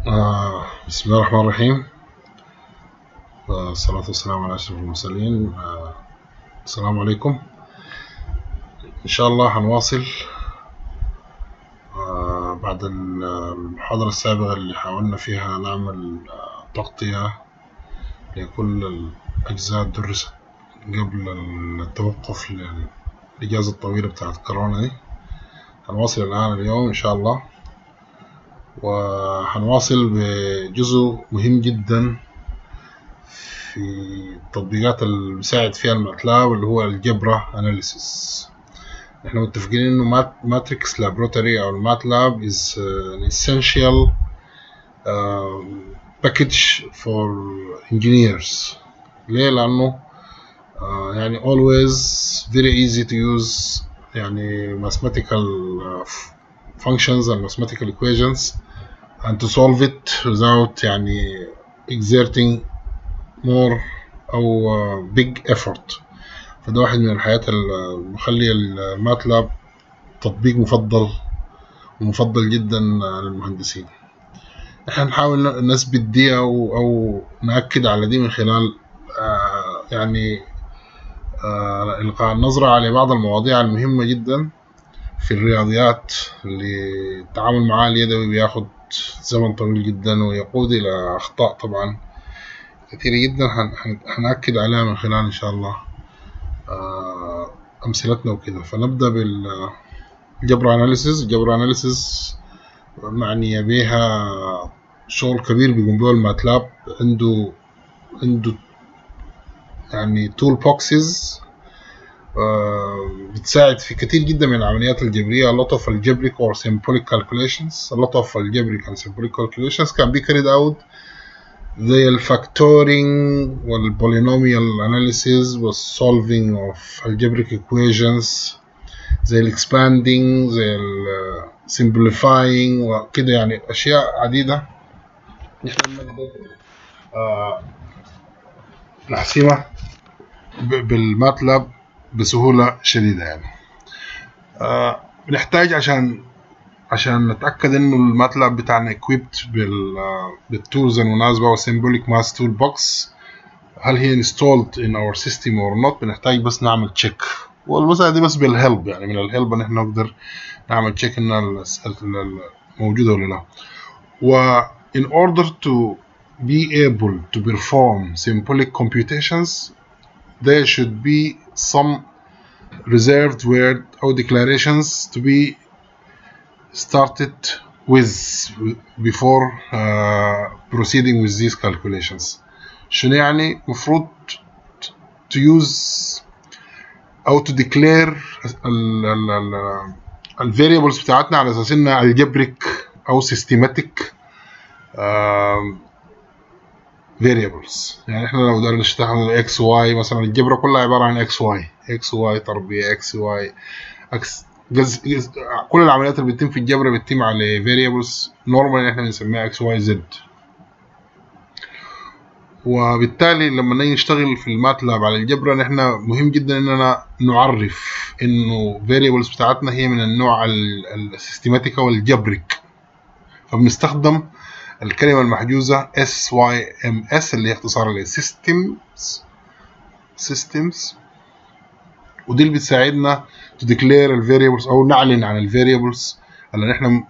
آه بسم الله الرحمن الرحيم والصلاة والسلام على أشرف المرسلين آه السلام عليكم إن شاء الله هنواصل آه بعد المحاضرة السابقة اللي حاولنا فيها نعمل آه تغطية لكل الأجزاء درست قبل التوقف للإجازة الطويلة بتاعت كورونا دي هنواصل الآن اليوم إن شاء الله وهنواصل بجزء مهم جدا في التطبيقات اللي بيساعد فيها الماتلاب اللي هو الجبرا اناليسيس احنا متفقين انه ماتريكس لابوراتوري او الماتلاب is an essential uh, package for engineers ليه لانه uh, يعني always very easy to use يعني mathematical uh, functions and mathematical equations and to solve it without يعني exerting more أو uh, big effort فده واحد من الحاجات اللي مخلي الماتلاب تطبيق مفضل ومفضل جدا للمهندسين احنا نحاول نثبت دي أو, أو نأكد على دي من خلال آه يعني آه إلقاء النظرة على بعض المواضيع المهمة جدا في الرياضيات اللي التعامل معاه اليدوي بياخد زمن طويل جدا ويقود إلى أخطاء طبعا كثيرة جدا هنأكد عليها من خلال إن شاء الله أمثلتنا وكده فنبدأ بالجبر أناليسيس الجبر أناليسيس معنية بيها شغل كبير بيقوم به الماتلاب عنده عنده يعني تول بوكسز بتساعد في كثير جدا من العمليات الجبرية a lot of algebraic or symbolic calculations a lot of algebraic and symbolic calculations can be carried out زي الفاكتورينج والبولينوميال analysis والsolving of algebraic equations زي الاكسباندينج زي simplifying وكده يعني أشياء عديدة نحن نقدر آه نحسمها بالماتلاب بسهولة شديدة يعني آه بنحتاج عشان عشان نتأكد إنه الماتلاب بتاعنا equipped بال بالتولز المناسبة والسيمبوليك ماس تول بوكس هل هي installed in our system or not بنحتاج بس نعمل تشيك والمسألة دي بس بالهيلب يعني من الهيلب إن إحنا نقدر نعمل تشيك إن موجودة ولا لا و in order to be able to perform symbolic computations there should be some reserved word or declarations to be started with before uh, proceeding with these calculations شنو يعني مفروض to use أو to declare ال ال ال ال variables بتاعتنا على أساس إنها algebraic أو systematic uh, variables يعني احنا لو قدرنا نشتغل x y مثلا الجبرة كلها عبارة عن x y x y تربيع x y x جز... جز... كل العمليات اللي بتتم في الجبر بتتم على variables normal احنا بنسميها x y z وبالتالي لما نيجي نشتغل في الماتلاب على الجبر نحن مهم جدا اننا نعرف انه variables بتاعتنا هي من النوع السيستماتيك او الجبريك فبنستخدم الكلمة المحجوزة SYMS اللي هي اختصار ل Systems Systems ودي اللي بتساعدنا to declare ال variables أو نعلن عن ال variables اللي نحن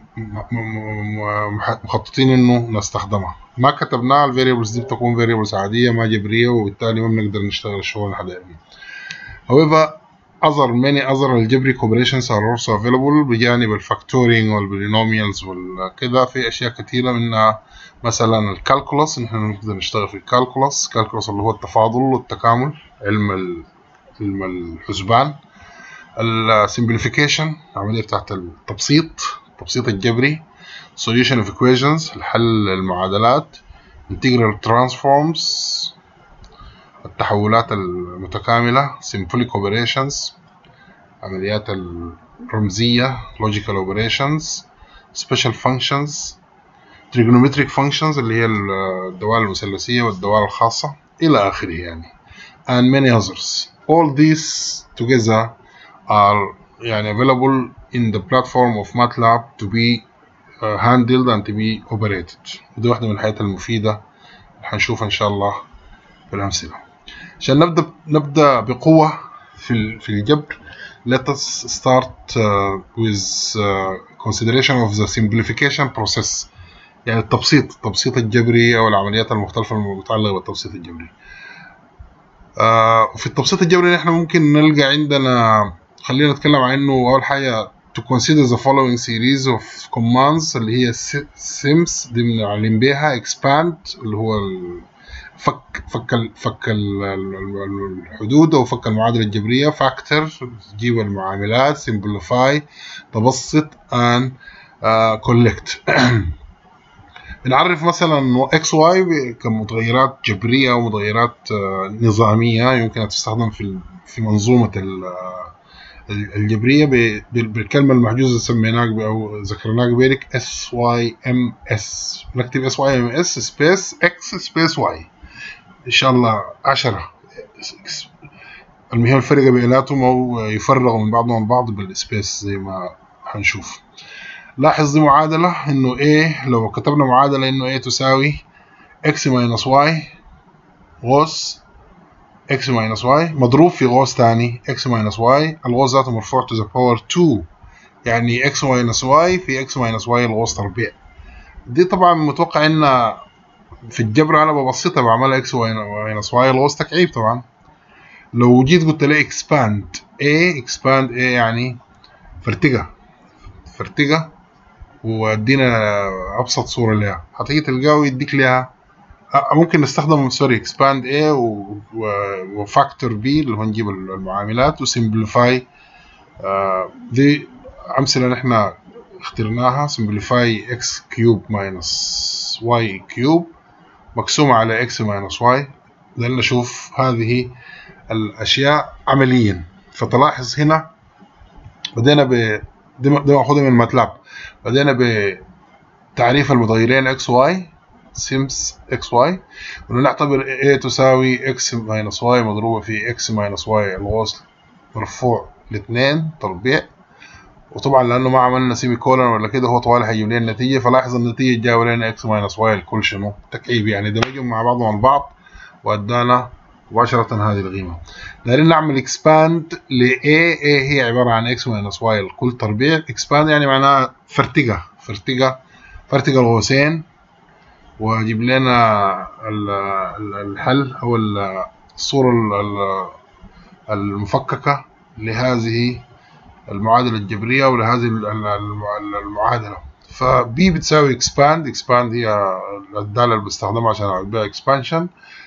مخططين إنه نستخدمها ما كتبناها ال variables دي بتكون variables عادية ما جبرية وبالتالي ما بنقدر نشتغل الشغل اللي احنا دايرين however other many other algebraic operations are also available بجانب الفاكتورينج والبولينوميالز وكذا في اشياء كثيره منها مثلا الكالكولس نحن نقدر نشتغل في الكالكولس الكالكولس اللي هو التفاضل والتكامل علم علم الحسبان السمبليفيكيشن العمليه بتاعت التبسيط التبسيط الجبري solution of equations الحل المعادلات integral transforms التحولات المتكاملة symbolic operations عمليات الرمزية logical operations special functions trigonometric functions اللي هي الدوال المثلثية والدوال الخاصة إلى آخره يعني and many others all these together are يعني available in the platform of MATLAB to be handled and to be operated ودي واحدة من الحاجات المفيدة هنشوفها إن شاء الله في الأمثلة عشان نبدأ نبدأ بقوة في في الجبر let us start uh, with uh, consideration of the simplification process يعني التبسيط التبسيط الجبري أو العمليات المختلفة المتعلقة بالتبسيط الجبري uh, في التبسيط الجبري نحن ممكن نلقى عندنا خلينا نتكلم عن انه اول حاجه to consider the following series of commands اللي هي sims دي بنعلم بيها expand اللي هو فك فك ال فك ال الحدود او فك المعادله الجبريه فاكتور تجيب المعاملات simplify تبسط and uh, collect بنعرف مثلا اكس واي كمتغيرات جبريه او متغيرات نظاميه يمكن ان تستخدم في في منظومه الجبريه بالكلمه المحجوزه سميناها او ذكرناها قبلك اس واي ام اس نكتب اس واي ام اس سبيس اكس سبيس واي ان شاء الله 10 المهم الفرق بيناتهم او يفرغوا من بعضهم البعض بالسبيس زي ما هنشوف لاحظ دي معادلة انه A لو كتبنا معادلة انه A تساوي x minus y غوص x minus y مضروب في غوص تاني x minus y الغوص ذاته مرفوع to the power 2 يعني x minus y في x minus y الغوص تربيع دي طبعا متوقع ان في الجبر انا ببسطها بعملها x minus y الغوص تكعيب طبعا لو جيت قلت لي expand a expand a يعني فرتقة فرتقة وادينا ابسط صوره لها هتيجي تلقاه يديك لها ممكن نستخدم سوري اكسباند A وفاكتور B اللي هو نجيب المعاملات وسمبليفاي دي امثله نحن اخترناها سمبليفاي x كيوب ماينس y كيوب مقسومه على x ماينس y ده نشوف هذه الاشياء عمليا فتلاحظ هنا بدينا ب دي ماخوذه من ماتلاب بدينا بتعريف المتغيرين اكس واي سيمس اكس واي ونعتبر a تساوي اكس ماينس واي مضروبة في اكس ماينس واي الوصل مرفوع لاثنين تربيع وطبعا لانه ما عملنا سيمي كولن ولا كده هو طوال هيجيب لنا النتيجه فلاحظ النتيجه جاوا لنا اكس ماينس واي الكل شنو تكعيب يعني دمجهم مع بعضهم البعض وادانا مباشرة هذه القيمة دايرين نعمل اكسباند ل A A هي عبارة عن x minus y الكل تربيع اكسباند يعني معناها فرتقة فرتقة فرتقة الغوسين واجيب لنا الحل او الصورة المفككة لهذه المعادلة الجبرية ولهذه المعادلة فبي بتساوي expand expand هي الدالة اللي بستخدمها عشان اعمل بيها expansion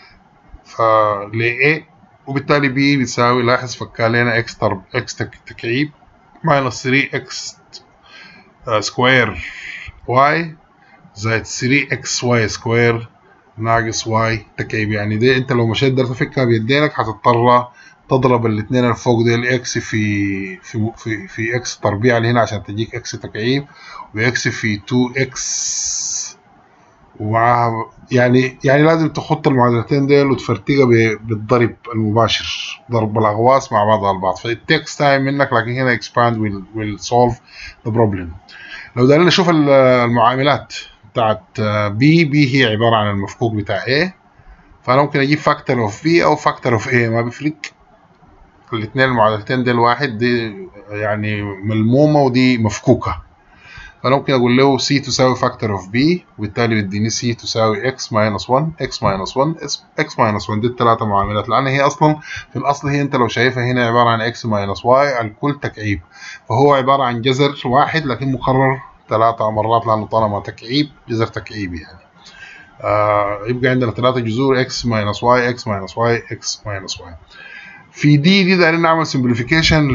فل A وبالتالي B بتساوي لاحظ فكها لنا x طرب x تكعيب ماينس 3x سكوير y زائد 3xy سكوير ناقص y تكعيب يعني دي انت لو مشيت قدرت تفكها بيدينك هتضطر تضرب الاثنين اللي فوق دي الاكس في في في في اكس تربيع اللي هنا عشان تجيك اكس تكعيب واكس في 2 اكس ومعاها يعني يعني لازم تخط المعادلتين ديل وتفرتقها بالضرب المباشر ضرب الاغواص مع بعضها البعض فالتكس تايم منك لكن هنا expand will, will solve the problem لو دارين نشوف المعاملات بتاعت بي بي هي عبارة عن المفكوك بتاع A فأنا ممكن أجيب فاكتور اوف بي أو فاكتور اوف A ما بيفرق الاثنين المعادلتين ديل واحد دي يعني ملمومة ودي مفكوكة فانا ممكن اقول له c تساوي فاكتور اوف b وبالتالي بيديني c تساوي x minus 1 x minus 1 x minus 1 دي الثلاثه معاملات لان هي اصلا في الاصل هي انت لو شايفها هنا عباره عن x minus y الكل تكعيب فهو عباره عن جذر واحد لكن مكرر ثلاثة مرات لانه طالما تكعيب جذر تكعيبي يعني آه يبقى عندنا ثلاثة جذور x minus y x minus y x minus y في دي دي دايرين نعمل سمبليفيكيشن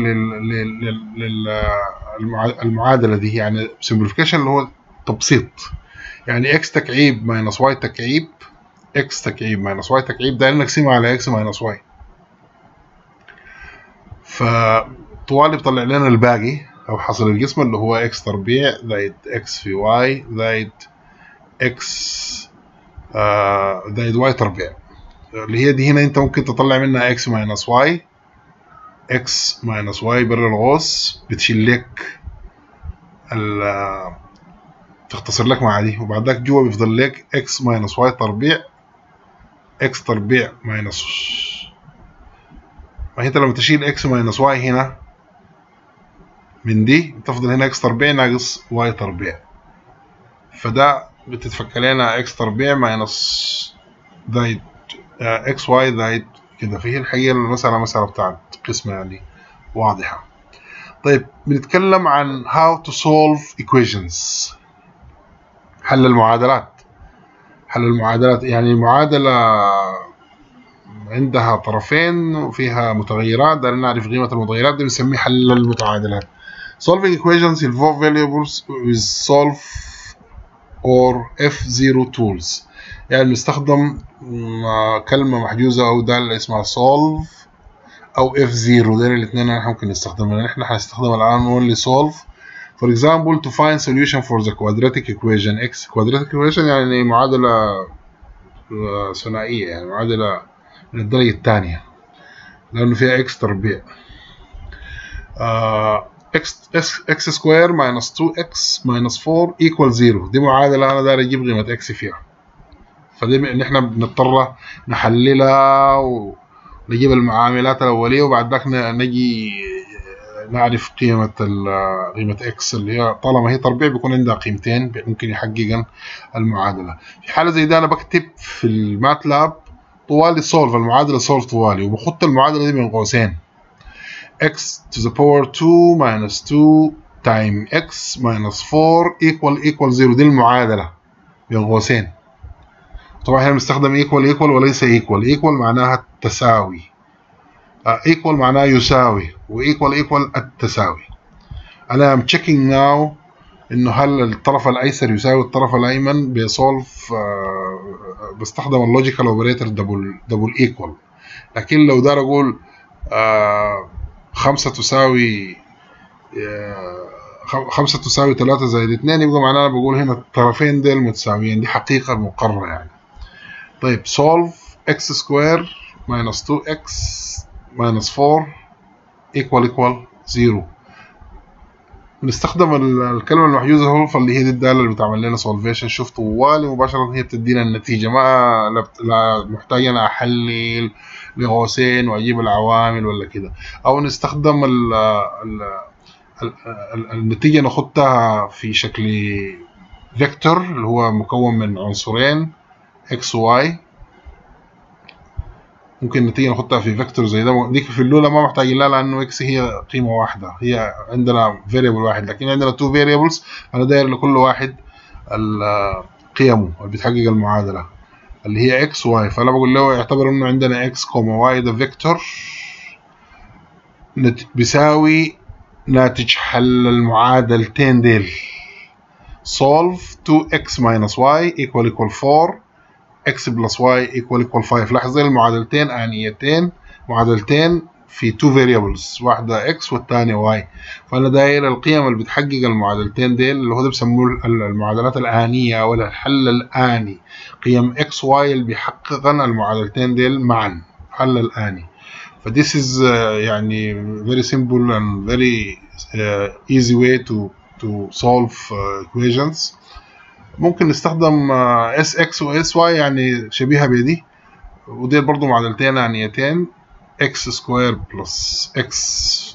للمعادله دي يعني سمبليفيكيشن اللي هو تبسيط يعني اكس تكعيب ماينس واي تكعيب اكس تكعيب ماينس واي تكعيب دايرين نقسمها على اكس ماينس واي فطوال بيطلع لنا الباقي او حصل القسمه اللي هو اكس تربيع زائد اكس في واي زائد اكس آه زائد واي تربيع اللي هي دي هنا انت ممكن تطلع منها x ماينس y x ماينس y برا الغوص بتشيل لك تختصر لك مع دي وبعد ذاك جوا بيفضل لك اكس ماينس واي تربيع اكس تربيع ماينس ما انت لما تشيل اكس ماينس واي هنا من دي تفضل هنا اكس تربيع ناقص واي تربيع فده بتتفك لنا اكس تربيع ماينس زايد اكس واي زايد كده فهي الحقيقة المسألة مسألة بتاعت قسمة يعني واضحة طيب بنتكلم عن how to solve equations حل المعادلات حل المعادلات يعني المعادلة عندها طرفين وفيها متغيرات دارين نعرف قيمة المتغيرات دي بنسميه حل المتعادلات solving equations involve variables with solve or F0 tools يعني بنستخدم كلمة محجوزة أو دالة اسمها solve أو F0 دول الاثنين احنا ممكن نستخدمهم احنا هنستخدم الآن only solve for example to find solution for the quadratic equation x quadratic equation يعني معادلة ثنائية يعني معادلة من الدرجة الثانية لأنه فيها x تربيع uh, x, x, x square minus 2x minus 4 equal 0 دي معادلة أنا داير أجيب قيمة x فيها فدي نحن بنضطر نحللها ونجيب المعاملات الأولية وبعد ذاك نجي نعرف قيمة قيمة اكس اللي هي طالما هي تربيع بيكون عندها قيمتين ممكن يحققن المعادلة في حالة زي ده أنا بكتب في الماتلاب طوالي سولف المعادلة سولف طوالي وبخط المعادلة دي بين قوسين x to the power 2 minus 2 time x minus 4 equal equal 0 دي المعادلة بين قوسين طبعا احنا بنستخدم equal equal وليس equal equal معناها التساوي equal معناه يساوي وايكوال ايكوال التساوي انا ام تشيكينج ناو انه هل الطرف الايسر يساوي الطرف الايمن بيسولف uh, بستخدم اللوجيكال اوبريتور دبل دبل ايكوال لكن لو دار اقول uh, خمسة تساوي uh, خمسة تساوي ثلاثة زائد اثنين يبقى معناها بقول هنا الطرفين ديل متساويين دي حقيقة مقررة يعني طيب solve x square minus 2x minus 4 equal equal 0 بنستخدم الكلمة المحجوزة هو اللي هي دي الدالة اللي بتعمل لنا سولفيشن شوف طوالي مباشرة هي بتدينا النتيجة ما لا محتاج أنا أحلل لقوسين وأجيب العوامل ولا كده أو نستخدم ال ال ال النتيجة ناخدها في شكل فيكتور اللي هو مكون من عنصرين x و y ممكن نتيجة نحطها في فيكتور زي ده ديك في الاولى ما محتاجين لها لانه اكس هي قيمه واحده هي عندنا فاريبل واحد لكن عندنا تو فاريبلز انا داير لكل واحد قيمه اللي بتحقق المعادله اللي هي اكس واي فانا بقول له اعتبر انه عندنا اكس كوما واي ده فيكتور بيساوي ناتج حل المعادلتين ديل solve 2x minus y equal equal 4 x plus y equal equal 5 لاحظ المعادلتين آنيتين معادلتين في two variables واحدة x والثانية y فأنا داير القيم اللي بتحقق المعادلتين ديل اللي هو ده بيسموه المعادلات الآنية ولا الحل الآني قيم x y اللي بيحققن المعادلتين ديل معا الحل الآني ف this is uh, يعني very simple and very uh, easy way to to solve uh, equations ممكن نستخدم اس اكس واس واي يعني شبيهه بدي ودي برضو معادلتين آنيتين اكس سكوير بلس اكس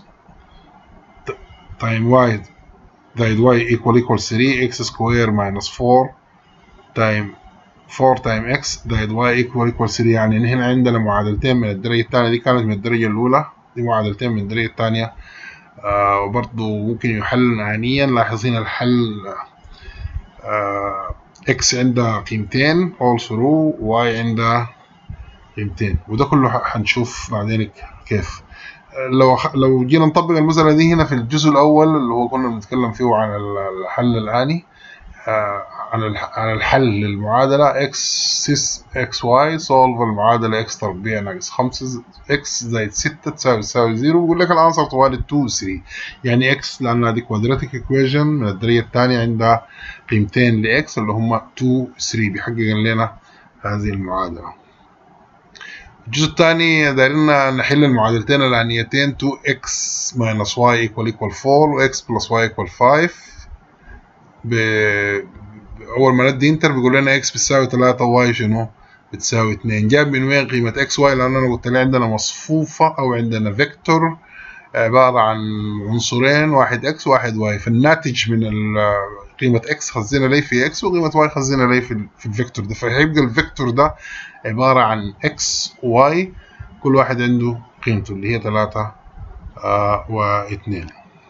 تايم واي زائد واي ايكوال ايكوال 3 اكس سكوير ماينس 4 تايم 4 تايم اكس زائد واي ايكوال ايكوال 3 يعني هنا عندنا معادلتين من الدرجة الثانية دي كانت من الدرجة الأولى دي معادلتين من الدرجة الثانية آه وبرضو ممكن يحل آنيا لاحظين الحل اكس عندها قيمتين all through واي عندها قيمتين وده كله هنشوف بعدين كيف لو لو جينا نطبق المسألة دي هنا في الجزء الأول اللي هو كنا بنتكلم فيه عن الحل الآني عن عن الحل للمعادلة x 6 x y solve المعادلة x تربيع ناقص 5 x زائد 6 تساوي تساوي 0 بيقول لك العنصر طوال 2 3 يعني x لأن هذه quadratic equation من الدرجة الثانية عندها قيمتين ل x اللي هم 2 3 بيحقق لنا هذه المعادلة الجزء الثاني دايرين نحل المعادلتين الآنيتين 2x minus y equal equal 4 و x plus y equal 5 اول ما ندي انتر بيقول لنا اكس بتساوي 3 واي شنو بتساوي 2 جاب من وين قيمه اكس واي لان انا قلت لي عندنا مصفوفه او عندنا فيكتور عباره عن عنصرين واحد اكس وواحد واي فالناتج من قيمه اكس خزينا لي في اكس وقيمه واي خزينا لي في, في الفيكتور ده فهيبقى الفيكتور ده عباره عن اكس وواي كل واحد عنده قيمته اللي هي 3 آه و2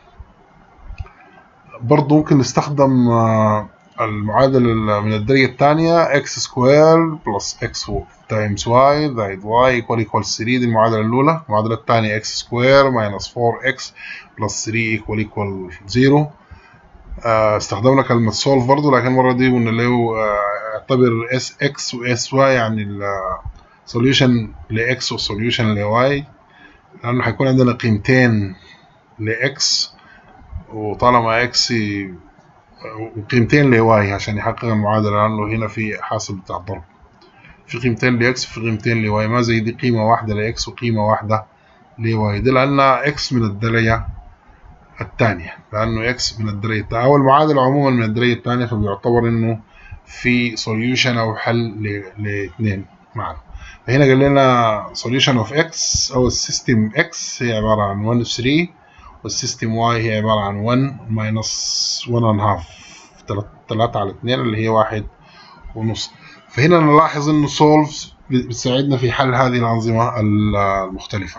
برضه ممكن نستخدم آه المعادلة من الدرجة الثانية x سكوير بلس x تايمز y زائد y equal equal 3 دي المعادلة الأولى المعادلة الثانية x سكوير minus 4x بلس 3 equal equal 0 آه استخدمنا كلمة solve برضه لكن المرة دي قلنا له اعتبر اس x و s y يعني ال solution ل x و solution ل y لأنه هيكون عندنا قيمتين ل x وطالما x وقيمتين لواي عشان يحقق المعادلة لأنه هنا في حاصل بتاع ضرب في قيمتين لإكس وفي قيمتين لواي ما زي دي قيمة واحدة لإكس وقيمة واحدة لواي دي لأنها إكس من الدرجة الثانية لأنه إكس من الدرجة الثانية أو المعادلة عموما من الدرجة الثانية فبيعتبر إنه في سوليوشن أو حل لاثنين معا فهنا قال لنا solution of x أو السيستم x هي عبارة عن 1 و 3 والسيستم واي هي عبارة عن 1 ماينس 1 and half 3 على 2 اللي هي واحد ونص فهنا نلاحظ انه سولف بتساعدنا في حل هذه الأنظمة المختلفة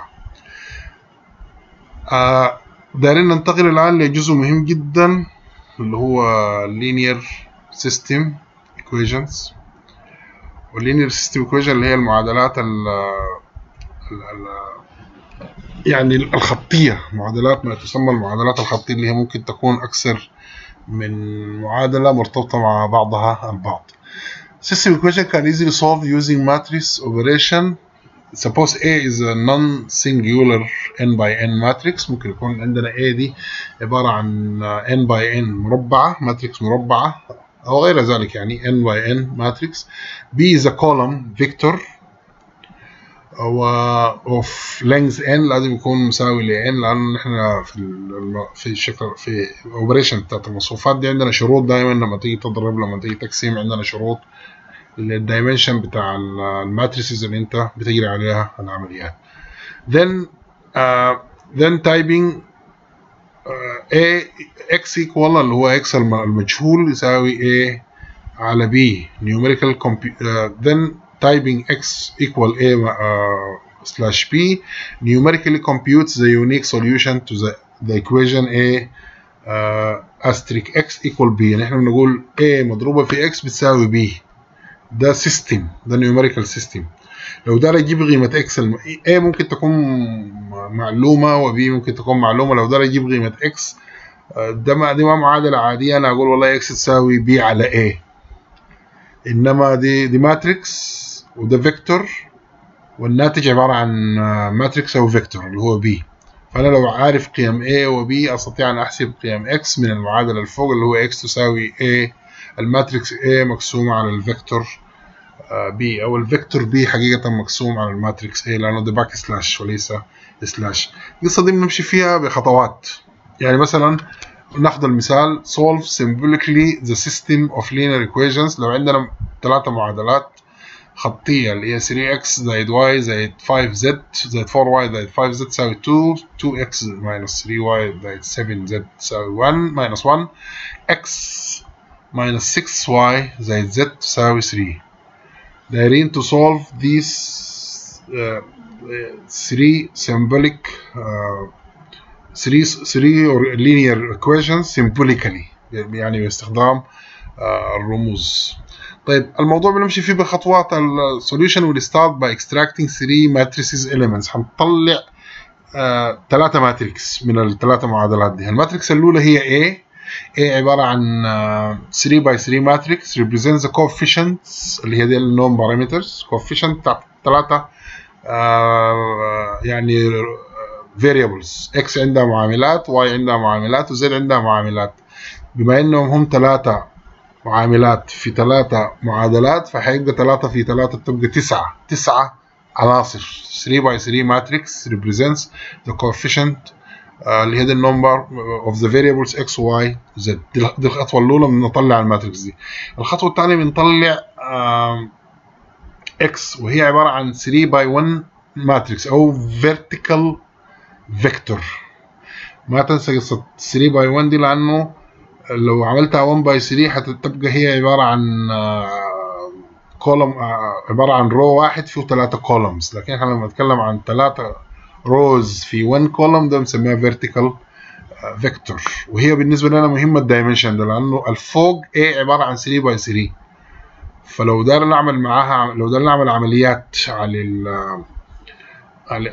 آه دايرين ننتقل الآن لجزء مهم جدا اللي هو linear system equations والlinear system equation اللي هي المعادلات ال يعني الخطية معادلات ما تسمى المعادلات الخطية اللي هي ممكن تكون أكثر من معادلة مرتبطة مع بعضها البعض. System equation can easily solve using matrix operation. Suppose A is a non-singular n by n matrix ممكن يكون عندنا A دي عبارة عن n by n مربعة ماتريكس مربعة أو غير ذلك يعني n by n matrix. B is a column vector و اوف لينث ان لازم يكون مساوي ل n لان نحن في الم... في الشكل في الاوبريشن بتاعت المصفوفات دي عندنا شروط دائما لما تيجي تضرب لما تيجي تقسيم عندنا شروط للدايمنشن بتاع الماتريسز اللي انت بتجري عليها العمليات then uh, then typing uh, a x equal اللي هو x المجهول يساوي a على b numerical uh, then typing x equal a uh, slash b numerically computes the unique solution to the, the equation a uh, asterisk x equal b يعني احنا بنقول a مضروبة في x بتساوي b ده system ده numerical system لو ده يجيب قيمة x الم... a ممكن تكون معلومة و b ممكن تكون معلومة لو ده يجيب قيمة x ده ما دي ما معادلة عادية أنا أقول والله x تساوي b على a إنما دي دي ماتريكس وده فيكتور والناتج عبارة عن ماتريكس أو فيكتور اللي هو B فأنا لو عارف قيم A و B أستطيع أن أحسب قيم X من المعادلة اللي فوق اللي هو X تساوي A الماتريكس A مقسومة على الفيكتور B أو الفيكتور B حقيقة مقسوم على الماتريكس A لأنه ده باك سلاش وليس سلاش القصة دي بنمشي فيها بخطوات يعني مثلا ناخذ المثال solve symbolically the system of linear equations لو عندنا ثلاثة معادلات خطية اللي هي 3x زائد y زائد 5z زائد 4y زائد 5z تساوي 2 2x minus 3y زائد 7z تساوي 1 minus 1 x minus 6y زائد z تساوي 3 دايرين to solve these uh, three symbolic uh, three three or linear equations symbolically يعني باستخدام uh, الرموز طيب الموضوع بنمشي فيه بخطوات السوليوشن will start by extracting three matrices elements هنطلع ثلاثة uh, ماتريكس من الثلاثة معادلات دي الماتريكس الأولى هي A A عبارة عن uh, 3 by 3 ماتريكس represents the coefficients اللي هي دي النون بارامترز coefficient بتاعت ثلاثة uh, يعني variables x عندها معاملات y عندها معاملات و z عندها معاملات بما انهم هم ثلاثة معاملات في ثلاثة معادلات فهيبقى ثلاثة في ثلاثة تبقى تسعة تسعة عناصر 3 by 3 matrix represents the coefficient آه، اللي هي النمبر اوف ذا فاريبلز اكس واي زد دي الخطوه الاولى بنطلع الماتريكس دي الخطوه الثانيه بنطلع اكس وهي عباره عن 3 باي 1 ماتريكس او فيرتيكال فيكتور ما تنسى قصه 3 باي 1 دي لانه لو عملتها 1 باي 3 حتبقى هي عباره عن كولوم عباره عن رو واحد فيه ثلاثه كولومز لكن احنا لما نتكلم عن ثلاثه روز في 1 كولوم ده بنسميها فيرتيكال فيكتور وهي بالنسبه لنا مهمه الدايمنشن ده لانه الفوق A عباره عن 3 باي 3 فلو دار نعمل معاها لو دار نعمل عمليات على ال على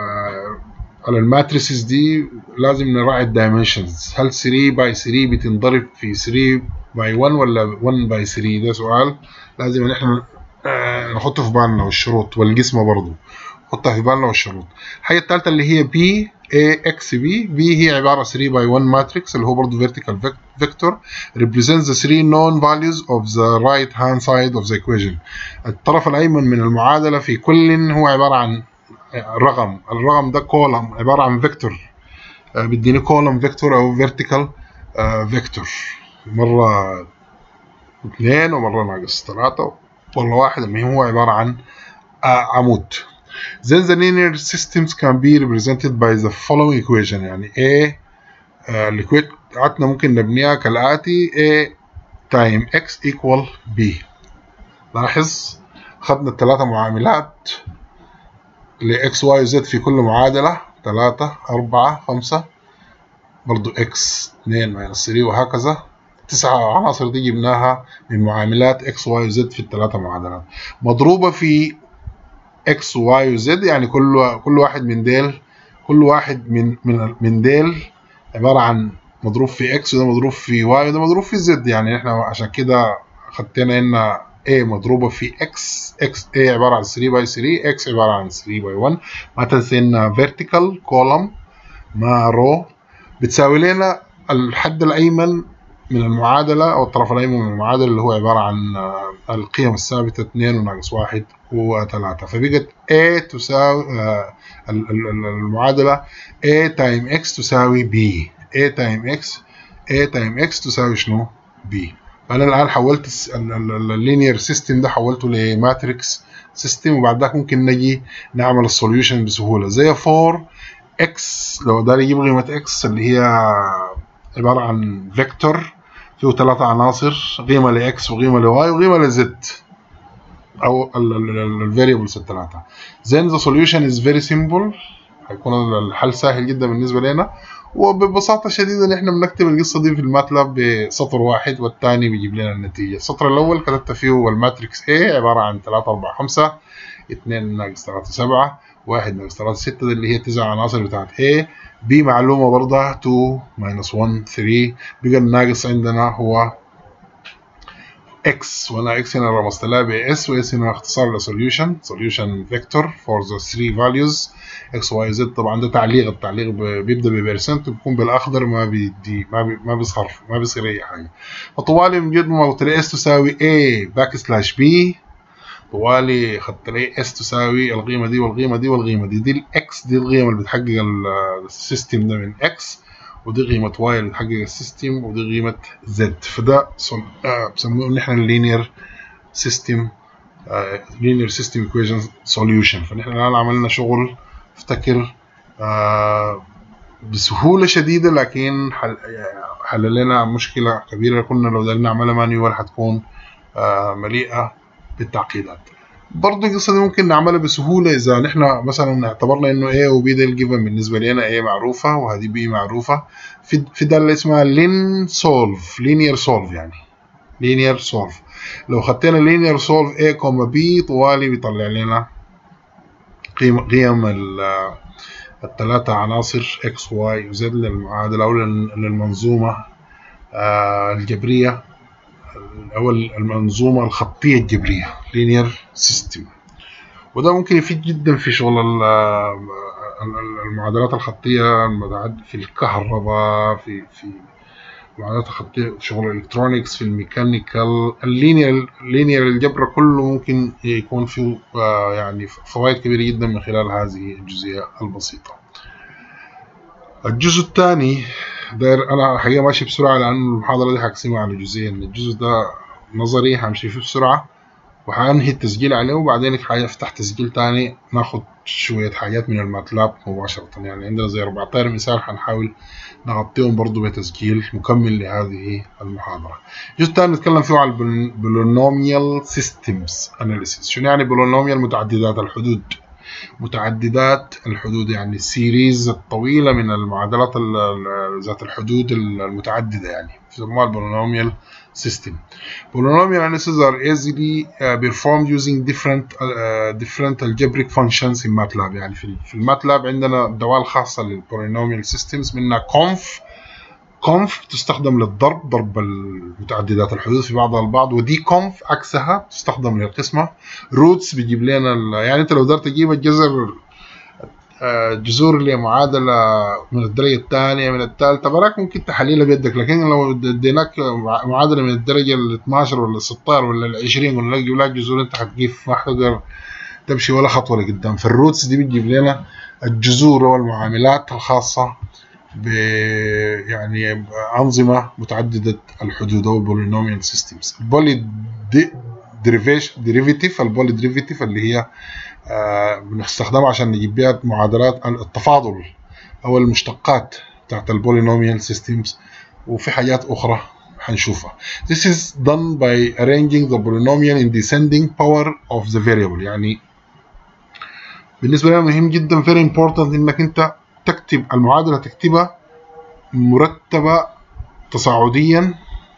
على الماتريسز دي لازم نراعي الدايمنشنز هل 3 باي 3 بتنضرب في 3 باي 1 ولا 1 باي 3 ده سؤال لازم ان احنا نحطه في بالنا والشروط والقسمه برضه نحطها في بالنا والشروط الحاجه الثالثه اللي هي بي A X B B هي عبارة 3 by 1 matrix اللي هو برضه vertical vector represents the three known values of the right hand side of the equation الطرف الأيمن من المعادلة في كل هو عبارة عن رقم الرقم ده كولم عبارة عن فيكتور بيديني كولم فيكتور أو vertical فيكتور مرة اثنين ومرة ناقص ثلاثة والله واحد المهم هو عبارة عن عمود then the linear systems can be represented by the following equation يعني A الايكويت بتاعتنا ممكن نبنيها كالآتي A time x equal B لاحظ خدنا الثلاثة معاملات ل x y z في كل معادلة ثلاثة أربعة خمسة برضو x 2 minus 3 وهكذا تسعة عناصر دي جبناها من معاملات x y z في الثلاثة معادلات مضروبة في اكس وواي وزد يعني كل كل واحد من ديل كل واحد من من من ديل عباره عن مضروب في اكس وده مضروب في واي وده مضروب في زد يعني احنا عشان كده خدتنا هنا A مضروبة في X X A عبارة عن 3 باي 3 X عبارة عن 3 باي 1 ما تنسى إن vertical column مع رو بتساوي لنا الحد الأيمن من المعادلة أو الطرف الأيمن من المعادلة اللي هو عبارة عن القيم الثابتة 2 وناقص 1 و3 فبقت A تساوي المعادلة A تايم X تساوي B A تايم X A تايم X تساوي شنو؟ B فأنا الآن حولت اللينير سيستم ده حولته لماتريكس سيستم وبعد ذاك ممكن نجي نعمل السوليوشن بسهولة زي 4 X لو داري يجيب قيمة X اللي هي عبارة عن فيكتور فيه ثلاثة عناصر قيمة لإكس وقيمة لواي وقيمة لزد أو الفاريبلز الثلاثة. Then the solution is very simple هيكون الحل سهل جدا بالنسبة لنا وببساطة شديدة نحن بنكتب القصة دي في الماتلاب بسطر واحد والثاني بيجيب لنا النتيجة. السطر الأول كتبت فيه الماتريكس A عبارة عن 3 4 5 2 ناقص 3 7 1 ناقص 3 6 دي اللي هي التسع عناصر بتاعت A B معلومة برضه 2 minus 1 3 بقى الناقص عندنا هو x وانا x هنا رمزت لها ب s و s هنا اختصار لسوليوشن solution vector for the three values x y z طبعا ده تعليق التعليق بيبدا ببرسنت بيكون بالاخضر ما بيدي ما بي ما بيظهر ما بيصير اي حاجه فطوالي من جد ما قلت لي s تساوي a باك سلاش b طوالي خدت لي اس تساوي القيمه دي والقيمه دي والقيمه دي دي الاكس دي القيمه اللي بتحقق السيستم ده من اكس ودي قيمه واي اللي بتحقق السيستم ودي قيمه زد فده بسموه ان احنا اللينير سيستم لينير سيستم ايكويشن سوليوشن فنحن الان عملنا شغل افتكر آه بسهوله شديده لكن حل, حل لنا مشكله كبيره كنا لو قدرنا نعملها مانيوال حتكون آه مليئه بالتعقيدات برضه القصه دي ممكن نعملها بسهوله اذا نحن مثلا اعتبرنا انه A و B ده الجيفن بالنسبه لنا A معروفه وهذه B معروفه في في داله اسمها لين سولف لينير سولف يعني لينير سولف لو خدينا لينير سولف A كوما B طوالي بيطلع لنا قيم قيم الثلاثه عناصر X Y و Z للمعادله او للمنظومه الجبريه أو المنظومة الخطية الجبرية linear system وده ممكن يفيد جدا في شغل المعادلات الخطية في الكهرباء في في المعادلات الخطية في شغل الالكترونيكس في الميكانيكال اللينير اللينير الجبر كله ممكن يكون فيه يعني فوائد كبيرة جدا من خلال هذه الجزئية البسيطة الجزء الثاني داير انا حقيقه ماشي بسرعه لانه المحاضره دي حقسمها على جزئين الجزء ده نظري همشي فيه بسرعه وحانهي التسجيل عليه وبعدين حيفتح تسجيل تاني ناخد شوية حاجات من الماتلاب مباشرة يعني عندنا زي 14 مثال حنحاول نغطيهم برضو بتسجيل مكمل لهذه المحاضرة الجزء الثاني نتكلم فيه على البولينوميال سيستمز اناليسيس شنو يعني بولينوميال متعددات الحدود متعددات الحدود يعني السيريز الطويلة من المعادلات ذات الحدود المتعددة يعني يسموها البولينوميال system. Polynomial analysis are easily uh, performed using different uh, different algebraic functions in MATLAB يعني في في الماتلاب عندنا دوال خاصة للبولينوميال systems منها conf conf تستخدم للضرب ضرب المتعددات الحدود في بعضها البعض ودي conf عكسها تستخدم للقسمة roots بيجيب لنا يعني انت لو قدرت تجيب الجذر جذور اللي معادلة من الدرجة الثانية من الثالثة براك ممكن تحليلها بيدك لكن لو اديناك معادلة من الدرجة ال 12 ولا ال 16 ولا ال 20 قلنا لك جيب لك جذور انت حتجيب ما حتقدر تمشي ولا خطوة لقدام فالروتس دي بتجيب لنا الجذور والمعاملات الخاصة ب يعني أنظمة متعددة الحدود أو بولينوميال سيستمز البولي ديريفيتيف البولي ديريفيتيف اللي هي آه بنستخدمها عشان نجيب بيها معادلات التفاضل او المشتقات بتاعت البولينوميال سيستمز وفي حاجات اخرى هنشوفها This is done by arranging the polynomial in descending power of the variable يعني بالنسبة لنا مهم جدا very important انك انت تكتب المعادلة تكتبها مرتبة تصاعديا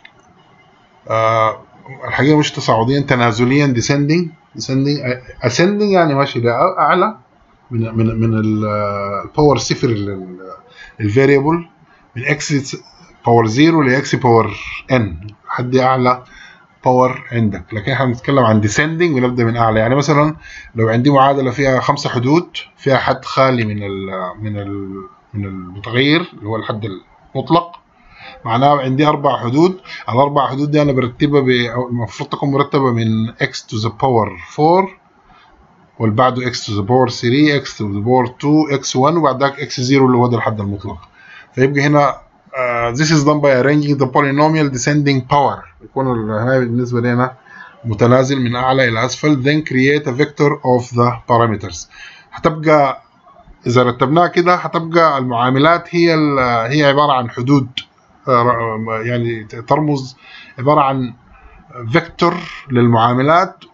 آه الحقيقة مش تصاعديا تنازليا descending descending ascending يعني ماشي لاعلى من من من الباور صفر الفاريبل من اكس باور 0 لاكس باور ان حد اعلى باور عندك لكن احنا بنتكلم عن descending ونبدا من اعلى يعني مثلا لو عندي معادله فيها خمسه حدود فيها حد خالي من ال من ال من المتغير اللي هو الحد المطلق معناها عندي اربع حدود الاربع حدود دي انا برتبها ب... المفروض تكون مرتبه من x to the power 4 واللي بعده x to the power 3 x to the power 2 x1 وبعد ذاك x0 اللي هو ده الحد المطلق فيبقى هنا uh, this is done by arranging the polynomial descending power يكون هنا بالنسبه لنا متنازل من اعلى الى اسفل then create a vector of the parameters هتبقى اذا رتبناها كده هتبقى المعاملات هي هي عباره عن حدود يعني ترمز عباره عن فيكتور للمعاملات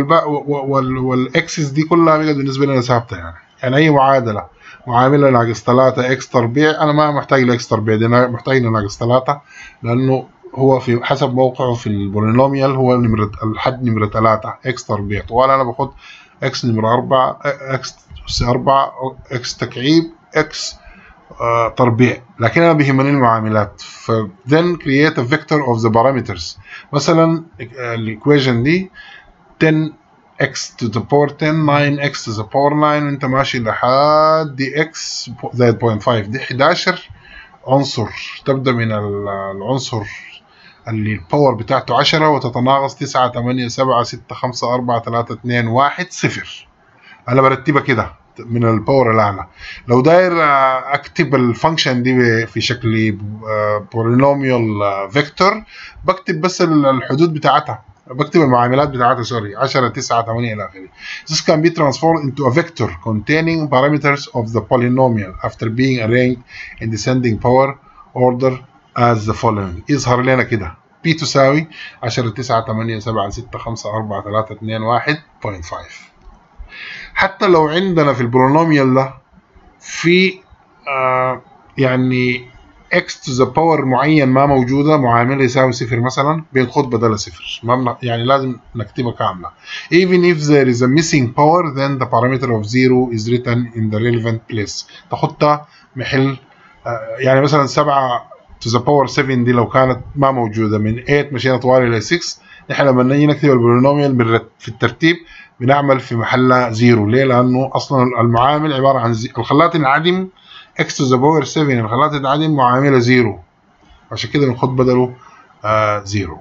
والاكسس دي كلها بقت بالنسبه لنا ثابته يعني يعني اي معادله معامله ناقص 3 اكس تربيع انا ما محتاج لاكس تربيع دي انا محتاج لناقص 3 لانه هو في حسب موقعه في البولينوميال هو نمرة الحد نمرة 3 اكس تربيع طوال انا باخد اكس نمرة 4 اكس اس 4 اكس تكعيب اكس آه تربيع لكن انا بيهمني المعاملات ف then create a vector of the parameters مثلا الايكويشن دي 10 x to the power 10 9 x to the power 9 وانت ماشي لحد دي x زائد 0.5 دي 11 عنصر تبدا من العنصر اللي الباور بتاعته 10 وتتناقص 9 8 7 6 5 4 3 2 1 0 انا برتبها كده من الباور الاعلى لو داير اكتب الفانكشن دي في شكل بولينوميال فيكتور بكتب بس الحدود بتاعتها بكتب المعاملات بتاعتها سوري 10 9 8 الى اخره This can be transformed into a vector containing parameters of the polynomial after being arranged in descending power order as the following يظهر لنا كده P تساوي 10 9 8 7 6 5 4 3 2 1 0.5 حتى لو عندنا في البولينوميال ده في آه يعني x to the power معين ما موجودة معاملة يساوي صفر مثلا بينخد بدل صفر ما يعني لازم نكتبها كاملة even if there is a missing power then the parameter of zero is written in the relevant place تاخدها محل آه يعني مثلا 7 to the power 7 دي لو كانت ما موجودة من 8 مشينا طوال إلى 6 نحن لما نيجي نكتب البولينوميال في الترتيب بنعمل في محلها زيرو ليه؟ لأنه أصلا المعامل عبارة عن زي... الخلاط انعدم x to the power 7 الخلاط انعدم معاملة زيرو عشان كده بناخد بدله آه زيرو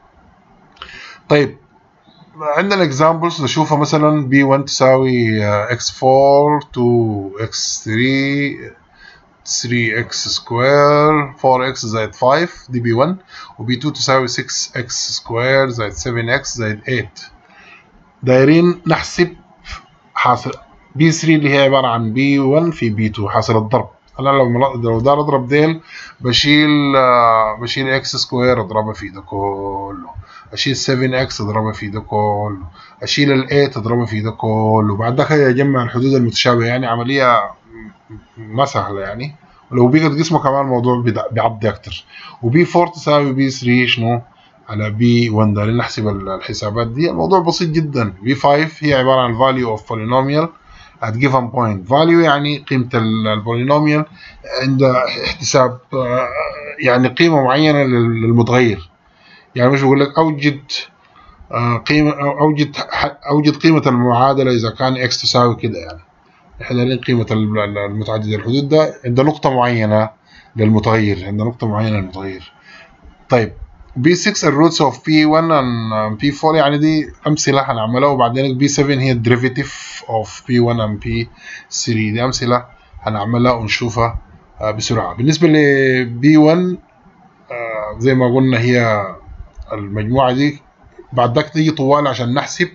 طيب عندنا examples نشوفها مثلا b1 تساوي x4 to x3 3x سكوير 4x زائد 5 دي بي 1 وبي 2 تساوي 6x سكوير زائد 7x زائد 8 دايرين نحسب حاصل بي 3 اللي هي عبارة عن بي 1 في بي 2 حاصل الضرب انا لو لو دار اضرب ديل بشيل بشيل اكس سكوير اضربها في ده كله اشيل 7 اكس اضربها في ده كله اشيل ال 8 اضربها في ده كله بعد ذاك اجمع الحدود المتشابهه يعني عمليه ما سهله يعني ولو بقت قسمه كمان الموضوع بيعضي اكتر وبي 4 تساوي بي 3 شنو على بي 1 ده نحسب الحسابات دي الموضوع بسيط جدا بي 5 هي عباره عن value of polynomial at given point value يعني قيمة البولينوميال عند احتساب يعني قيمة معينة للمتغير يعني مش بقول لك أوجد قيمة أوجد أوجد قيمة المعادلة إذا كان x تساوي كده يعني احنا دارين قيمة المتعدد الحدود ده عند نقطة معينة للمتغير عند نقطة معينة للمتغير طيب B6 الروتس اوف P1 and P4 يعني دي امثله هنعملها وبعدين B7 هي الديريفيتيف اوف P1 and P3 دي امثله هنعملها ونشوفها بسرعه بالنسبه ل B1 زي ما قلنا هي المجموعه دي بعد ذاك تيجي طوال عشان نحسب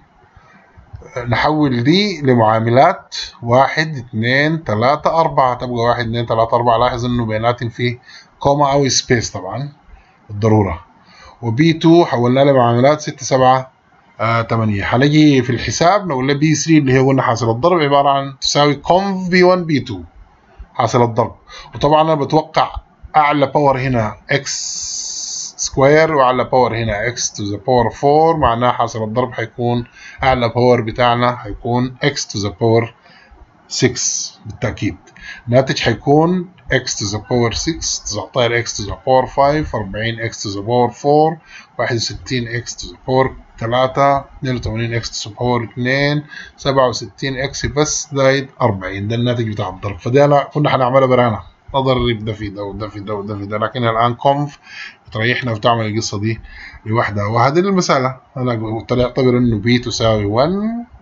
نحول دي لمعاملات واحد اثنين ثلاثة أربعة تبقى واحد اثنين ثلاثة أربعة لاحظ إنه بيناتهم فيه كوما أو سبيس طبعا بالضرورة وبي 2 حولنا له معاملات 6 7 8 حنجي في الحساب نقول له بي 3 اللي هي قلنا حاصل الضرب عباره عن تساوي كونف بي 1 بي 2 حاصل الضرب وطبعا انا بتوقع اعلى باور هنا اكس سكوير واعلى باور هنا اكس تو ذا باور 4 معناها حاصل الضرب حيكون اعلى باور بتاعنا حيكون اكس تو ذا باور 6 بالتاكيد الناتج حيكون x to the power 6 19 x to the power 5 40 x to the power 4 61 x to the power 3 82 x to the power 2 67 x بس زايد 40 ده الناتج بتاع الضرب فده لا كنا هنعملها برانا نضرب ده في ده وده في ده وده في ده لكن الان كونف بتريحنا وتعمل القصه دي لوحدها وهذه المساله انا قلت لي اعتبر انه بي تساوي 1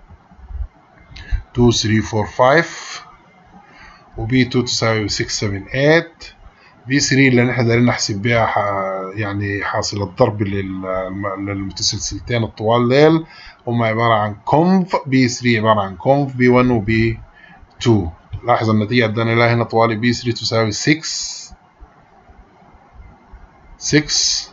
2 3 4 5 وبي 2 تساوي 6 7 8 بي 3 اللي نحن دايرين نحسب بها يعني حاصل الضرب للمتسلسلتين الطوال ديل هم عبارة عن كونف بي 3 عبارة عن كونف بي 1 وبي 2 لاحظ النتيجة ادانا لها هنا طوالي بي 3 تساوي 6 6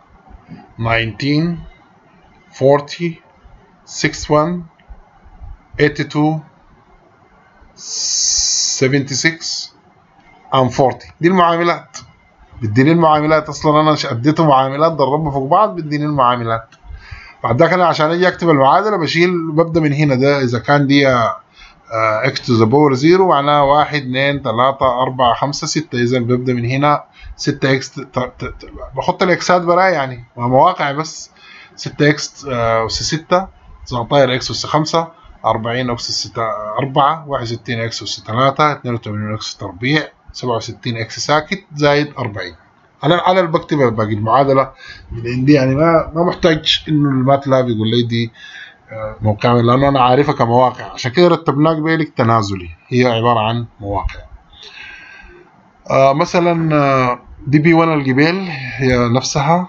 19 40 61 82 76 and 40 دي المعاملات بتديني المعاملات اصلا انا اديته معاملات ضربها فوق بعض بتديني المعاملات بعد ذاك انا عشان اجي اكتب المعادله بشيل ببدا من هنا ده اذا كان دي اكس تو ذا باور 0 معناها 1 2 3 4 5 6 اذا ببدا من هنا 6 اكس بحط الاكسات براي يعني مواقع بس 6 اكس اس 6 19 اكس اس 5 40 اكس 6 4 61 اكس اس 3 82 اكس تربيع 67 اكس ساكت زائد 40 انا انا اللي بكتب باقي المعادله من عندي يعني ما ما محتاج انه الماتلاب يقول لي دي موقع لانه انا عارفها كمواقع عشان كده رتبناها قبالك تنازلي هي عباره عن مواقع آه مثلا آه دي بي 1 الجبال هي نفسها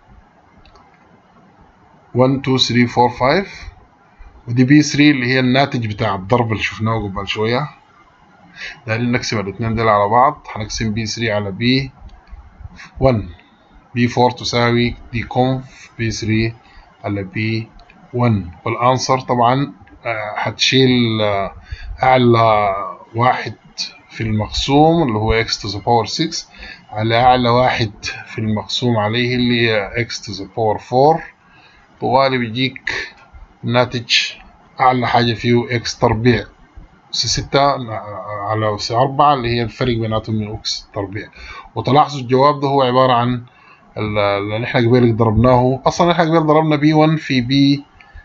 1 2 3 4 5 ودي بي 3 اللي هي الناتج بتاع الضرب اللي شفناه قبل شويه دايرين نقسم الاثنين دول على بعض هنقسم بي 3 على بي 1 بي 4 تساوي دي كونف بي 3 على بي 1 والانسر طبعا هتشيل اعلى واحد في المقسوم اللي هو x to the power 6 على اعلى واحد في المقسوم عليه اللي هي x to the power 4 طوالي بيجيك الناتج اعلى حاجة فيه x تربيع أس ستة على أس أربعة اللي هي الفرق بيناتهم من أكس تربيع وتلاحظوا الجواب ده هو عبارة عن اللي نحن قبل ضربناه أصلا نحن قبل ضربنا بي 1 في بي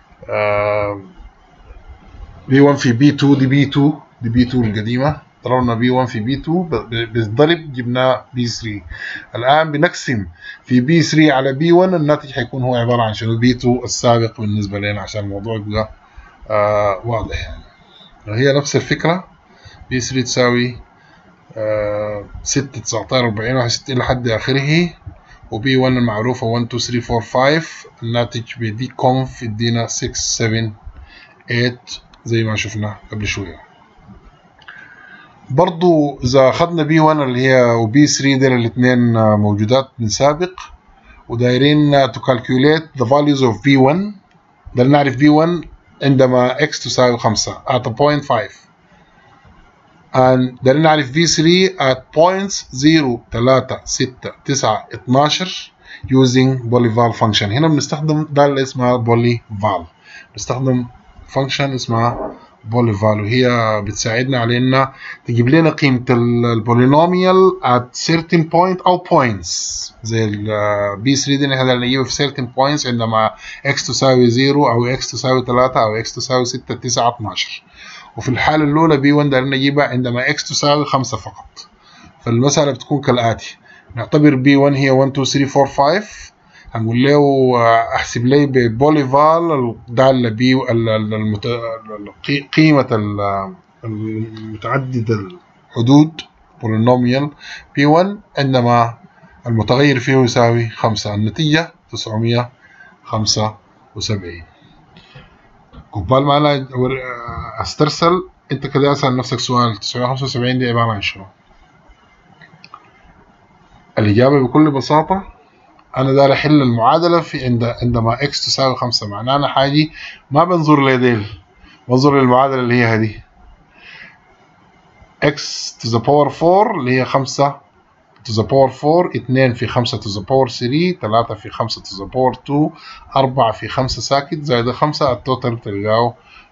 بي 1 في بي 2 دي بي 2 دي بي 2 القديمة ضربنا بي 1 في بي 2 بالضرب جبنا بي 3 الآن بنقسم في بي 3 على بي 1 الناتج حيكون هو عبارة عن شنو بي 2 السابق بالنسبة لنا عشان الموضوع يبقى آه واضح يعني هي نفس الفكرة بي 3 تساوي آه 6 19 40 61 لحد آخره وبي 1 المعروفة 1 2 3 4 5 الناتج بدي كونف يدينا 6 7 8 زي ما شفنا قبل شوية برضو إذا أخذنا بي 1 اللي هي وبي 3 دول الاثنين موجودات من سابق ودايرين to calculate the values of B1 بدنا نعرف B1 عندما x تساوي 5 at a point 5 and بدنا نعرف B3 at points 0 3 6 9 12 using polyval function هنا بنستخدم دالة اسمها polyval بنستخدم function اسمها بوليفال وهي بتساعدنا على انها تجيب لنا قيمة البولينوميال at certain point او points زي ال B3 دي نحن نجيبها في certain points عندما x تساوي 0 او x تساوي 3 او x تساوي 6 9 12 وفي الحالة الأولى B1 دارين نجيبها عندما x تساوي 5 فقط فالمسألة بتكون كالآتي نعتبر B1 هي 1 2 3 4 5 هنقول له احسب لي ببوليفال الداله بي قيمه المتعدد الحدود بولينوميال بي 1 عندما المتغير فيه يساوي 5 النتيجه 975 قبال ما انا استرسل انت كده اسال نفسك سؤال 975 دي عباره عن شنو؟ الاجابه بكل بساطه انا داير احل المعادله في عند عندما اكس تساوي 5 معناه انا حاجي ما بنظر لديل بنظر للمعادله اللي هي هذه اكس to the power 4 اللي هي 5 to the power 4 2 في 5 to the power 3 3 في 5 to the power 2 4 في 5 ساكت زائد 5 التوتال تلقاه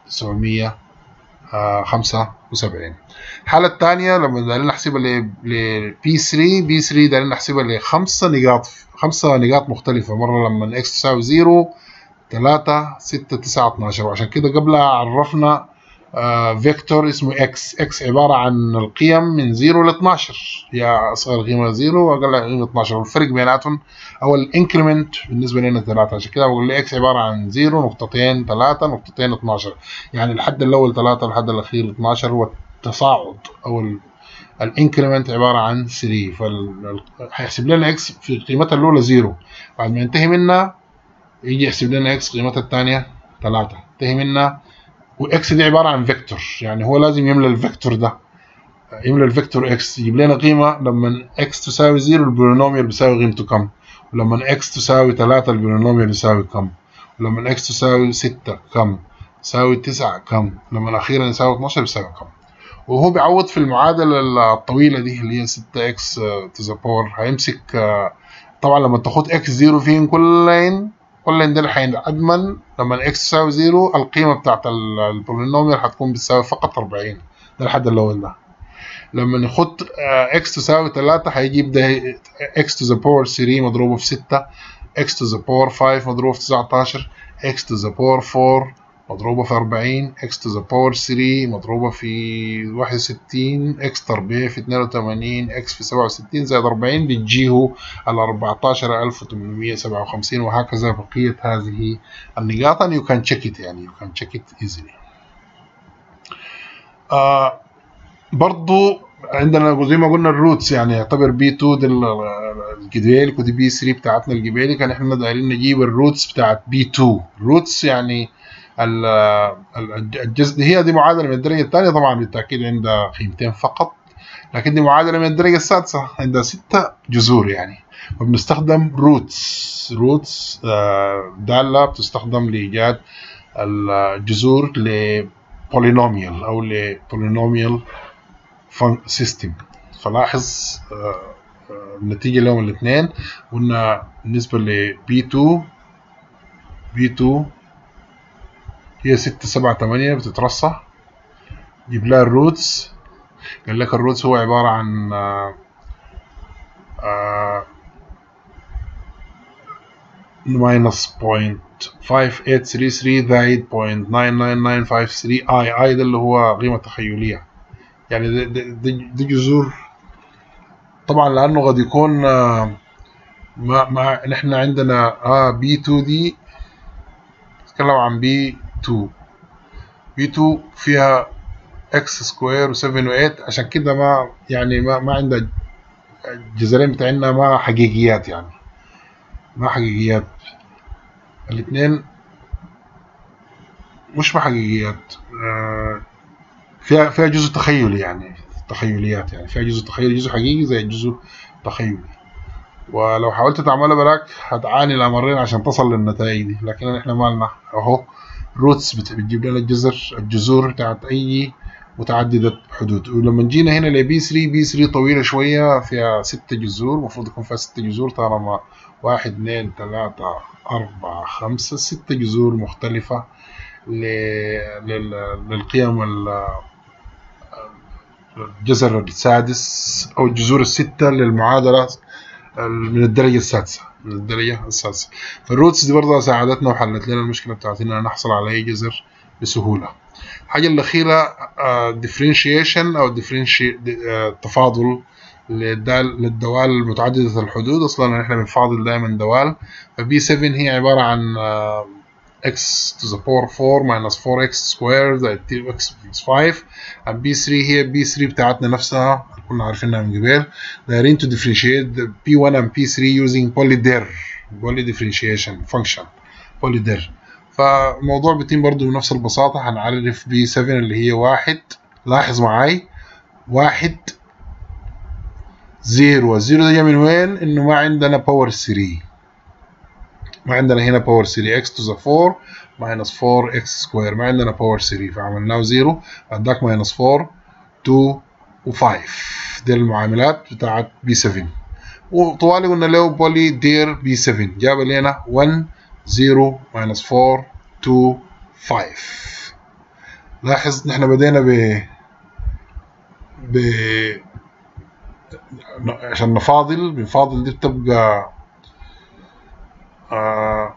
975 الحالة الثانية لما دارين نحسبها ل بي 3 بي 3 دارين نحسبها لخمسة نقاط خمسة نقاط مختلفة مرة لما اكس تساوي 0 3 6 9 12 وعشان كده قبلها عرفنا آه فيكتور اسمه اكس اكس عبارة عن القيم من 0 ل 12 هي اصغر قيمة 0 واقل قيمة 12 والفرق بيناتهم او الانكريمنت بالنسبة لنا 3 عشان كده بقول لي اكس عبارة عن 0 نقطتين 3 نقطتين 12 يعني الحد الاول 3 والحد الاخير 12 هو التصاعد او الانكريمنت عباره عن 3 فهيحسب لنا اكس في قيمتها الاولى 0 بعد ما ينتهي منها يجي يحسب لنا اكس قيمتها الثانيه 3 ينتهي منها واكس دي عباره عن فيكتور يعني هو لازم يملى الفيكتور ده يملى الفيكتور اكس يجيب لنا قيمه لما اكس تساوي 0 البولينوميال بيساوي قيمته كم ولما اكس تساوي 3 البولينوميال يساوي كم ولما اكس تساوي 6 كم يساوي 9 كم لما اخيرا يساوي 12 يساوي كم وهو بيعوض في المعادلة الطويلة دي اللي هي 6 اكس تو ذا باور هيمسك طبعا لما تاخد اكس زيرو فيهم كلين كلين دول هينعدمن لما اكس تساوي زيرو القيمة بتاعت البولينوميال هتكون بتساوي فقط 40 ده الحد الأول ده لما ناخد اكس تساوي 3 هيجيب ده اكس تو ذا باور 3 مضروبة في 6 اكس تو ذا باور 5 مضروبة في 19 اكس تو ذا باور 4 مضروبة في 40 x to the power 3 مضروبة في 61 x تربيع في 82 x في 67 زائد 40 بتجيه ال 14857 وهكذا بقية هذه النقاط and you can check it يعني you can check it easily آه برضو عندنا زي ما قلنا الروتس يعني يعتبر بي 2 دي الجبالك ودي بي 3 بتاعتنا الجبالك يعني احنا دايرين نجيب الروتس بتاعت بي 2 روتس يعني الجزء هي دي معادله من الدرجه الثانيه طبعا بالتاكيد عندها قيمتين فقط لكن دي معادله من الدرجه السادسه عندها ستة جذور يعني وبنستخدم روتس روتس داله بتستخدم لايجاد الجذور لبولينوميال او لبولينوميال سيستم فلاحظ النتيجه لهم الاثنين قلنا بالنسبه ل B2 B2 هي ستة سبعة تمانية بتترصح جيب لها الروتس قال لك الروتس هو عبارة عن ماينس بوينت فايف ايت ثري ثري زايد بوينت ناين ناين ناين فايف ثري اي اي ده اللي هو قيمة تخيلية يعني دي جذور طبعا لأنه قد يكون ما ما نحن عندنا اه بي 2 دي نتكلم عن بي 2 بي 2 فيها اكس سكوير و7 و8 عشان كده ما يعني ما ما عندها الجذرين بتاعنا ما حقيقيات يعني ما حقيقيات الاثنين مش ما حقيقيات آه، فيها فيها جزء تخيلي يعني تخيليات يعني فيها جزء تخيلي جزء حقيقي زي الجزء تخيلي ولو حاولت تعملها براك هتعاني الامرين عشان تصل للنتائج دي لكن احنا مالنا اهو روتس بتجيب لنا الجذر الجذور بتاعت اي متعددة حدود ولما جينا هنا ل بي 3 بي 3 طويلة شوية فيها ست جذور المفروض يكون فيها ست جذور طالما واحد اثنين ثلاثة أربعة خمسة ست جذور مختلفة للقيم الجذر السادس أو الجذور الستة للمعادلة من الدرجة السادسة من الدرجة السادسة فالروتس دي برضه ساعدتنا وحلت لنا المشكلة بتاعتنا نحصل على أي جذر بسهولة الحاجة الأخيرة differentiation أو التفاضل للدوال المتعددة الحدود أصلا احنا بنفاضل دائما دوال فبي 7 هي عبارة عن x to the power 4 minus 4x squared زائد 2x plus 5 بي 3 هي بي 3 بتاعتنا نفسها كنا عارفينها من قبل دايرين to differentiate P1 and P3 using polyder poly differentiation function polyder فالموضوع بيتم برضه بنفس البساطة هنعرف بي 7 اللي هي واحد لاحظ معاي واحد زيرو الزيرو ده جاي من وين؟ انه ما عندنا باور 3 ما عندنا هنا باور 3 x to the 4 minus 4x سكوير ما عندنا باور 3 فعملناه زيرو بعدك minus 4 2 و5 دي المعاملات بتاعت بي 7 وطوالي قلنا له بولي دير بي 7 جاب لنا 1 0 minus 4 2 5 لاحظ نحن بدينا ب ب عشان نفاضل بنفاضل دي بتبقى آه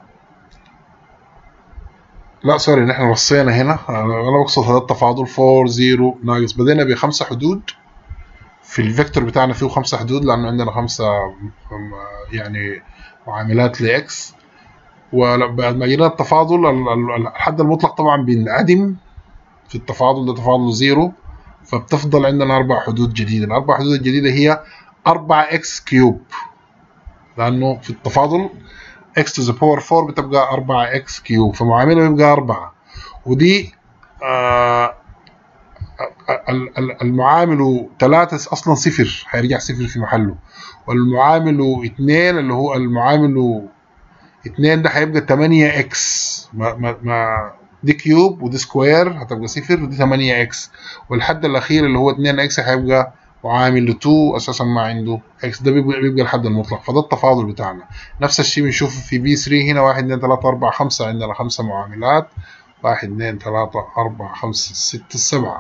لا سوري نحن وصينا هنا انا بقصد هذا التفاضل 4 0 ناقص بدينا بخمسة حدود في الفيكتور بتاعنا فيه خمسة حدود لأنه عندنا خمسة يعني معاملات لإكس وبعد ما جينا التفاضل الحد المطلق طبعا بينعدم في التفاضل ده تفاضل زيرو فبتفضل عندنا أربع حدود جديدة الأربع حدود الجديدة هي 4 إكس كيوب لأنه في التفاضل إكس تو ذا باور 4 بتبقى 4 إكس كيوب فمعاملها بيبقى 4 ودي آه المعامل 3 أصلا صفر هيرجع صفر في محله والمعامل 2 اللي هو المعامل 2 ده هيبقى 8 اكس ما, ما, ما دي كيوب ودي سكوير هتبقى صفر ودي 8 اكس والحد الاخير اللي هو 2 اكس هيبقى معامل ل 2 اساسا ما عنده اكس ده بيبقى, بيبقى الحد المطلق فده التفاضل بتاعنا نفس الشيء بنشوفه في بي 3 هنا 1 2 3 4 5 عندنا خمسة معاملات 1 2 3 4 5 6 7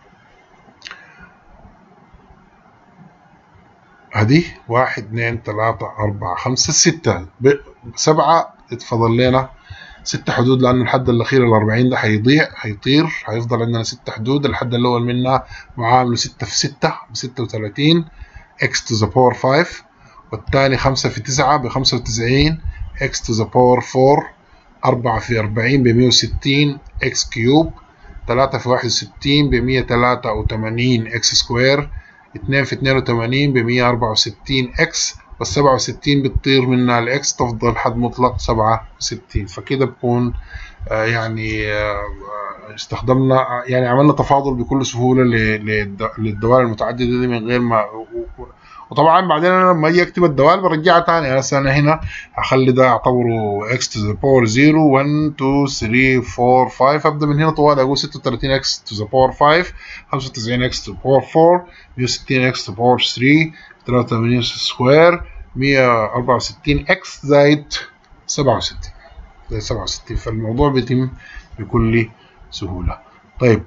هدي واحد اتنين تلاتة أربعة خمسة ستة سبعة اتفضل لنا ست حدود لأنه الحد الأخير الأربعين ده هيضيع هيطير هيفضل عندنا ست حدود الحد الأول منها معامله ستة في ستة بستة وتلاتين x to the power 5 والتاني خمسة في تسعة بخمسة وتسعين x to the power 4 أربعة في أربعين بمية وستين x كيوب تلاتة في واحد وستين بمية تلاتة وتمانين x سكوير اتنين في اتنين وتمانين بمية أربعة وستين اكس والسبعة وستين بتطير منها الاكس تفضل حد مطلق سبعة وستين فكده بكون آه يعني آه استخدمنا يعني عملنا تفاضل بكل سهولة للدوال المتعددة دي من غير ما وطبعا بعدين انا لما اجي اكتب الدوال برجعها تاني يعني هسه انا هنا هخلي ده اعتبره x to the power 0 1 2 3 4 5 ابدا من هنا طوال اقول 36 x to the power 5 95 x to the power 4 160 x to the power 3 83 سكوير 164 x زائد 67 زائد 67 فالموضوع بيتم بكل سهولة طيب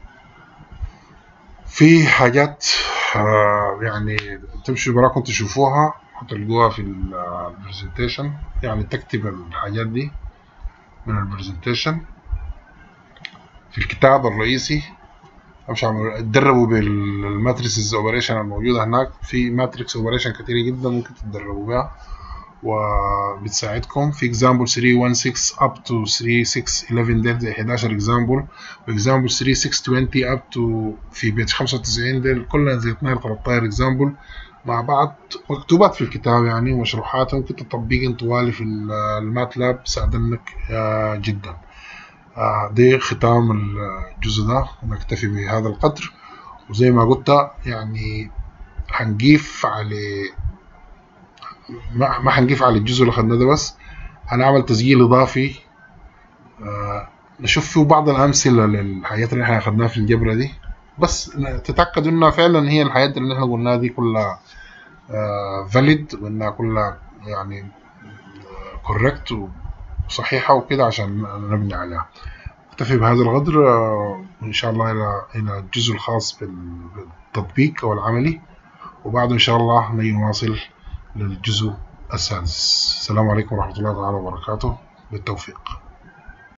في حاجات آه يعني تمشي براكم تشوفوها هتلقوها في البرزنتيشن يعني تكتب الحاجات دي من البرزنتيشن في الكتاب الرئيسي مش تدربوا بالماتريسز اوبريشن الموجوده هناك في ماتريكس اوبريشن كتير جدا ممكن تتدربوا بيها وبتساعدكم في example 316 up to 3611 ديل زي 11 example و example 3620 up to في بيج 95 ديل كلها زي 12 13 example مع بعض مكتوبات في الكتاب يعني ومشروحات ممكن تطبقين طوالي في الماتلاب بيساعدنك جدا دي ختام الجزء ده ونكتفي بهذا القدر وزي ما قلت يعني هنقيف على ما هنقيف على الجزء اللي خدناه ده بس هنعمل تسجيل اضافي آه نشوف فيه بعض الامثله للحاجات اللي احنا اخدناها في الجبره دي بس تتاكدوا انها فعلا هي الحاجات اللي احنا قلناها دي كلها فاليد وانها كلها يعني كوريكت وصحيحه وكده عشان نبني عليها اكتفي بهذا القدر وان شاء الله الى الى الجزء الخاص بالتطبيق او العملي وبعده ان شاء الله نيجي نواصل للجزء السادس السلام عليكم ورحمه الله تعالى وبركاته بالتوفيق